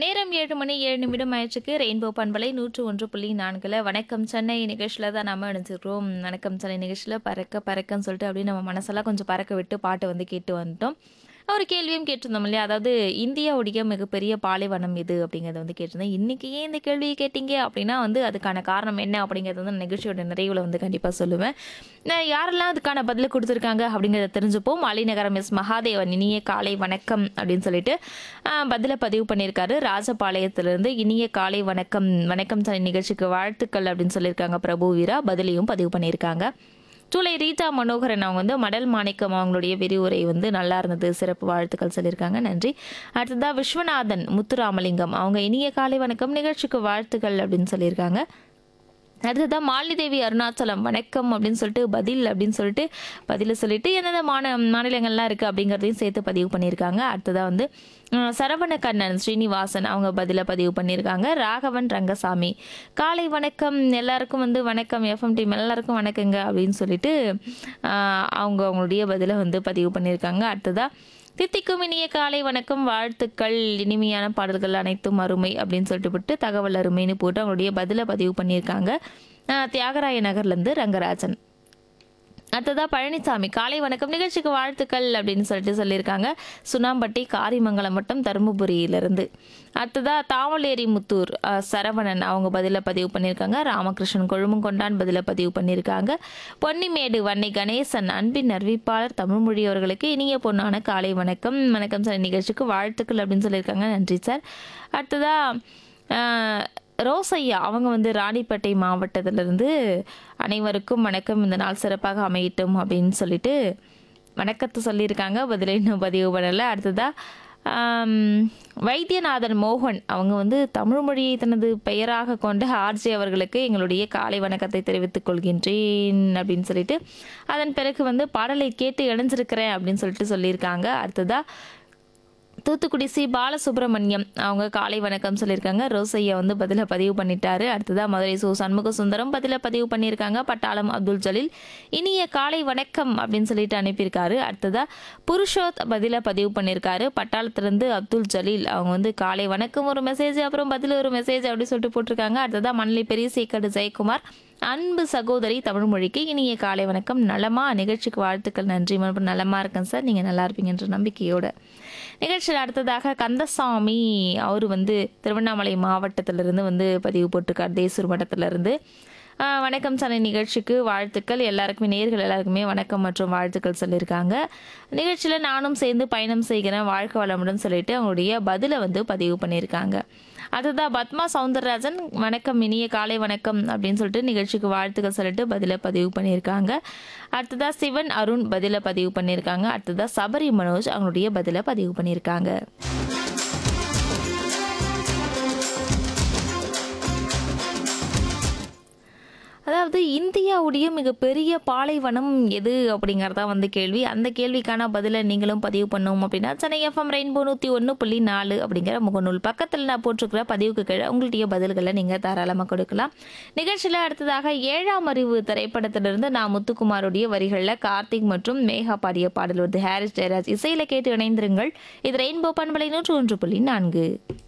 நேரம் ஏழு மணி ஏழு நிமிடம் ஆயிடுச்சுக்கு ரெயின்போ பண்பலை நூற்று ஒன்று புள்ளி நான்குல வணக்கம் சென்னை நிகழ்ச்சியில் தான் நம்ம இணைஞ்சிருக்கிறோம் வணக்கம் சென்னை நிகழ்ச்சியில் பறக்க பறக்கன்னு சொல்லிட்டு அப்படியே நம்ம மனசெல்லாம் கொஞ்சம் பறக்க விட்டு பாட்டு வந்து கேட்டு வந்துட்டோம் ஒரு கேள்வியும் கேட்டிருந்தோம் இல்லையா அதாவது இந்தியாவுடைய மிகப்பெரிய பாலைவனம் எது அப்படிங்கிறத வந்து கேட்டிருந்தேன் இன்னைக்கு ஏன் இந்த கேள்வியை கேட்டீங்க அப்படின்னா வந்து அதுக்கான காரணம் என்ன அப்படிங்கிறது வந்து நிகழ்ச்சியோட நிறைவில் வந்து கண்டிப்பாக சொல்லுவேன் நான் யாரெல்லாம் அதுக்கான பதில் கொடுத்துருக்காங்க அப்படிங்கிறத தெரிஞ்சுப்போம் மாலிநகரம் எஸ் மகாதேவன் இனிய காலை வணக்கம் அப்படின்னு சொல்லிட்டு ஆஹ், பதிலை பதிவு பண்ணியிருக்காரு ராஜபாளையத்திலிருந்து இனிய காலை வணக்கம் வணக்கம் சார் நிகழ்ச்சிக்கு வாழ்த்துக்கள் அப்படின்னு சொல்லியிருக்காங்க பிரபு வீரா பதிலையும் பதிவு பண்ணியிருக்காங்க சூளை ரீதா மனோகரன் அவங்க வந்து மடல் மாணிக்கம் அவங்களுடைய விரிவுரை வந்து நல்லா இருந்தது சிறப்பு வாழ்த்துக்கள் சொல்லியிருக்காங்க நன்றி அடுத்ததா விஸ்வநாதன் முத்துராமலிங்கம் அவங்க இனிய காலை வணக்கம் நிகழ்ச்சிக்கு வாழ்த்துக்கள் அப்படின்னு சொல்லியிருக்காங்க அடுத்ததான் மாலிதேவி அருணாச்சலம் வணக்கம் அப்படின்னு சொல்லிட்டு பதில் அப்படின்னு சொல்லிட்டு பதில சொல்லிட்டு எந்தெந்த மாநில மாநிலங்கள்லாம் இருக்குது அப்படிங்கிறதையும் சேர்த்து பதிவு பண்ணியிருக்காங்க அடுத்ததாக வந்து அஹ், சரவண கண்ணன் ஸ்ரீனிவாசன் அவங்க பதில பதிவு பண்ணியிருக்காங்க ராகவன் ரங்கசாமி காலை வணக்கம் எல்லாருக்கும் வந்து வணக்கம் எஃப்எம் டீம் எல்லாருக்கும் வணக்கங்க அப்படின்னு சொல்லிட்டு அஹ், அவங்க அவங்களுடைய பதிலை வந்து பதிவு பண்ணியிருக்காங்க அடுத்ததாக தித்திக்கும் இனிய காலை வணக்கம் வாழ்த்துக்கள் இனிமையான பாடல்கள் அனைத்தும் அருமை அப்படின்னு சொல்லிட்டு விட்டு தகவல் அருமைன்னு போட்டு அவங்களுடைய பதிலை பதிவு பண்ணியிருக்காங்க அஹ் தியாகராய நகர்லேருந்து ரங்கராஜன் அடுத்ததா பழனிசாமி காலை வணக்கம் நிகழ்ச்சிக்கு வாழ்த்துக்கள் அப்படின்னு சொல்லிட்டு சொல்லியிருக்காங்க சுனாம்பட்டி காரிமங்கலம் வட்டம் தருமபுரியிலிருந்து அடுத்ததா தாவலேரி முத்தூர் அஹ், சரவணன் அவங்க பதில பதிவு பண்ணியிருக்காங்க ராமகிருஷ்ணன் கொழுமங்கொண்டான் பதில பதிவு பண்ணியிருக்காங்க பொன்னிமேடு வன்னை கணேசன் அன்பின் அறிவிப்பாளர் தமிழ்மொழி அவர்களுக்கு இனிய பொன்னான காலை வணக்கம் வணக்கம் சார் நிகழ்ச்சிக்கு வாழ்த்துக்கள் அப்படின்னு சொல்லியிருக்காங்க நன்றி சார் அடுத்ததா அஹ், ரோசையா அவங்க வந்து ராணிப்பேட்டை மாவட்டத்திலிருந்து அனைவருக்கும் வணக்கம் இந்த நாள் சிறப்பாக அமையட்டும் அப்படின்னு சொல்லிட்டு வணக்கத்தை சொல்லியிருக்காங்க பதிலை இன்னும் பதிவு பண்ணலை அடுத்ததா ஆம், வைத்தியநாதன் மோகன் அவங்க வந்து தமிழ் மொழியை தனது பெயராக கொண்ட ஆர்ஜே அவர்களுக்கு எங்களுடைய காலை வணக்கத்தை தெரிவித்துக் கொள்கின்றேன் அப்படின்னு சொல்லிட்டு அதன் பிறகு வந்து பாடலை கேட்டு இணைஞ்சிருக்கிறேன் அப்படின்னு சொல்லிட்டு சொல்லியிருக்காங்க அடுத்ததா தூத்துக்குடி சி பாலசுப்ரமணியம் அவங்க காலை வணக்கம் சொல்லியிருக்காங்க ரோசையா வந்து பதில பதிவு பண்ணிட்டாரு அடுத்ததா மதுரை சு சண்முக சுந்தரம் பதில பதிவு பண்ணியிருக்காங்க பட்டாளம் அப்துல் ஜலீல் இனிய காலை வணக்கம் அப்படின்னு சொல்லிட்டு அனுப்பியிருக்காரு அடுத்ததா புருஷோத் பதில பதிவு பண்ணியிருக்காரு பட்டாளத்திலிருந்து அப்துல் ஜலீல் அவங்க வந்து காலை வணக்கம் ஒரு மெசேஜ் அப்புறம் பதில் ஒரு மெசேஜ் அப்படி சொல்லிட்டு போட்டிருக்காங்க அடுத்ததா மணலி பெரிய சேக்கடு ஜெயக்குமார் அன்பு சகோதரி தமிழ் மொழிக்கு இனிய காலை வணக்கம் நலமா நிகழ்ச்சிக்கு வாழ்த்துக்கள் நன்றி மறுபடியும் நலமா இருக்கேன் சார் நீங்க நல்லா இருப்பீங்கன்ற நம்பிக்கையோட நிகழ்ச்சியில் அடுத்ததாக கந்தசாமி அவர் வந்து திருவண்ணாமலை மாவட்டத்திலிருந்து வந்து பதிவு போட்டிருக்கார் தேசூர் மட்டத்திலிருந்து ஆஹ் வணக்கம் சனை நிகழ்ச்சிக்கு வாழ்த்துக்கள் எல்லாருக்குமே நேர்கள் எல்லாருக்குமே வணக்கம் மற்றும் வாழ்த்துக்கள் சொல்லியிருக்காங்க நிகழ்ச்சியில் நானும் சேர்ந்து பயணம் செய்கிறேன் வாழ்க்கை வளமுடன் சொல்லிட்டு அவங்களுடைய பதிலை வந்து பதிவு பண்ணியிருக்காங்க அதுதான் பத்மா சவுந்தரராஜன் வணக்கம் இனிய காலை வணக்கம் அப்படின்னு சொல்லிட்டு நிகழ்ச்சிக்கு வாழ்த்துக்கள் சொல்லிட்டு பதிலை பதிவு பண்ணியிருக்காங்க அடுத்ததா சிவன் அருண் பதிலை பதிவு பண்ணியிருக்காங்க அடுத்ததா சபரி மனோஜ் அவங்களுடைய பதிலை பதிவு பண்ணியிருக்காங்க அதாவது இந்தியாவுடைய மிகப்பெரிய பாலைவனம் எது அப்படிங்கிறதா வந்து கேள்வி அந்த கேள்விக்கான பதிலை நீங்களும் பதிவு பண்ணோம் அப்படின்னா சென்னை எஃப்எம் ரெயின்போ நூற்றி ஒன்று புள்ளி நாலு அப்படிங்கிற முகநூல் பக்கத்தில் நான் போட்டிருக்கிற பதிவுக்கு கீழே உங்களுடைய பதில்களை நீங்கள் தாராளமாக கொடுக்கலாம் நிகழ்ச்சியில் அடுத்ததாக ஏழாம் அறிவு திரைப்படத்திலிருந்து நான் முத்துக்குமாருடைய வரிகளில் கார்த்திக் மற்றும் மேகா பாடிய பாடல் வந்து ஹாரிஸ் ஜெயராஜ் இசையில் கேட்டு இணைந்திருங்கள் இது ரெயின்போ பண்பலை நூற்று ஒன்று புள்ளி நான்கு